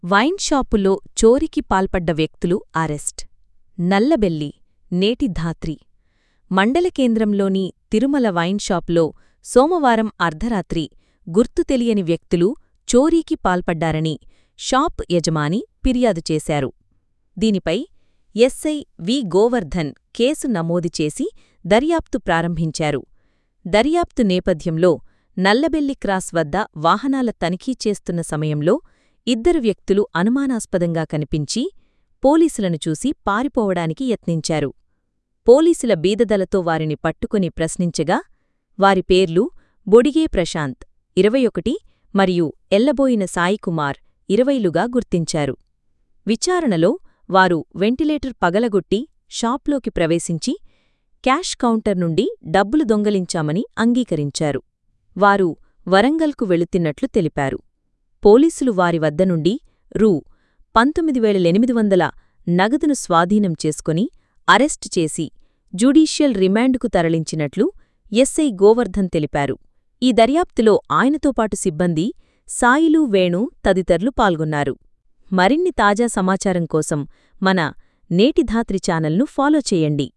wine షాపులో చోరీకి పాల్పడ్డ వ్యక్తులు అరెస్ట్ నల్లబెల్లి నేటి ధాత్రి మండల కేంద్రంలోని తిరుమల వైన్ షాపులో సోమవారం అర్ధరాత్రి గుర్తు తెలియని వ్యక్తులు చోరీకి పాల్పడ్డారని షాప్ యజమాని ఫిర్యాదు చేశారు దీనిపై ఎస్ఐ వి గోవర్ధన్ కేసు నమోదు చేసి దర్యాప్తు ప్రారంభించారు దర్యాప్తు నేపథ్యంలో నల్లబెల్లి క్రాస్ వద్ద వాహనాల తనిఖీ చేస్తున్న సమయంలో ఇద్దరు వ్యక్తులు అనుమానాస్పదంగా కనిపించి పోలీసులను చూసి పారిపోవడానికి యత్నించారు పోలీసుల బీదదలతో వారిని పట్టుకుని ప్రశ్నించగా వారి పేర్లు బొడిగే ప్రశాంత్ ఇరవై ఒకటి మరియు ఎల్లబోయిన సాయికుమార్ ఇరవైలుగా గుర్తించారు విచారణలో వారు వెంటిలేటర్ పగలగొట్టి షాప్లోకి ప్రవేశించి క్యాష్ కౌంటర్ నుండి డబ్బులు దొంగలించామని అంగీకరించారు వారు వరంగల్కు వెళుతున్నట్లు తెలిపారు పోలీసులు వారి వద్ద నుండి రూ పంతొమ్మిది వేల ఎనిమిది వందల నగదును స్వాధీనం చేసుకుని అరెస్టు చేసి జ్యుడీషియల్ రిమాండ్కు తరలించినట్లు ఎస్ఐ గోవర్ధన్ తెలిపారు ఈ దర్యాప్తులో ఆయనతో పాటు సిబ్బంది సాయిలు వేణు తదితరులు పాల్గొన్నారు మరిన్ని తాజా సమాచారం కోసం మన నేటి ధాత్రి ఛానల్ను ఫాలో చేయండి